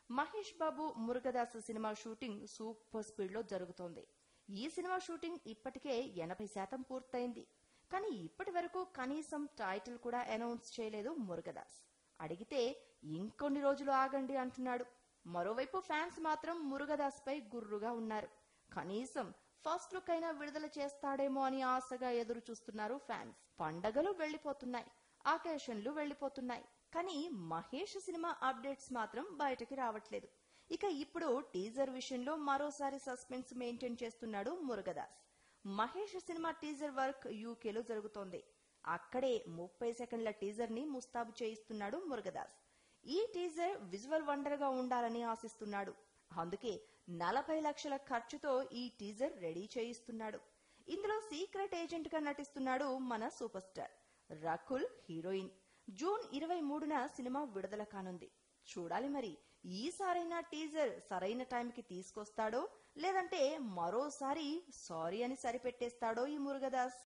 Mahesh Babu Murugadoss cinema shooting super speed లో జరుగుతోంది ఈ సినిమా షూటింగ్ ఇప్పటికే ఎనభై శాతం పూర్తయింది కానీ ఇప్పటి వరకు కనీసం టైటిల్ కూడా అనౌన్స్ చేయలేదు మురుగదాస్ అడిగితే ఇంకొన్ని రోజులు ఆగండి అంటున్నాడు మరోవైపు ఫ్యాన్స్ మాత్రం మురుగదాస్ పై గుర్రుగా ఉన్నారు కనీసం ఫస్ట్ లుక్ అయినా విడుదల చేస్తాడేమో అని ఆశగా ఎదురు చూస్తున్నారు ఫ్యాన్స్ పండగలు వెళ్లిపోతున్నాయి ఆకేషన్లు వెళ్లిపోతున్నాయి కానీ మహేష్ సినిమా అప్డేట్స్ మాత్రం బయటకి రావట్లేదు ఇక ఇప్పుడు టీజర్ విషయంలో మరోసారి సస్పెన్స్ మెయింటైన్ చేస్తున్నాడు Murugadoss Mahesh cinema teaser work యూకేలో జరుగుతోంది అక్కడే ముప్పై సెకండ్ల టీజర్ ని ముస్తాబు చేయిస్తున్నాడు మురుగదాస్ ఈ టీజర్ విజువల్ వండర్ గా ఉండాలని ఆశిస్తున్నాడు అందుకే నలభై లక్షల ఖర్చుతో ఈ టీజర్ రెడీ చేయిస్తున్నాడు ఇందులో సీక్రెట్ ఏజెంట్ గా నటిస్తున్నాడు మన super star Rakul heroine June ఇరవై మూడున సినిమా విడుదల కానుంది చూడాలి మరి ఈసారైనా టీజర్ సరైన టైంకి తీసుకొస్తాడో లేదంటే మరోసారి సారీ అని సరిపెట్టేస్తాడో ఈ మురుగదాస్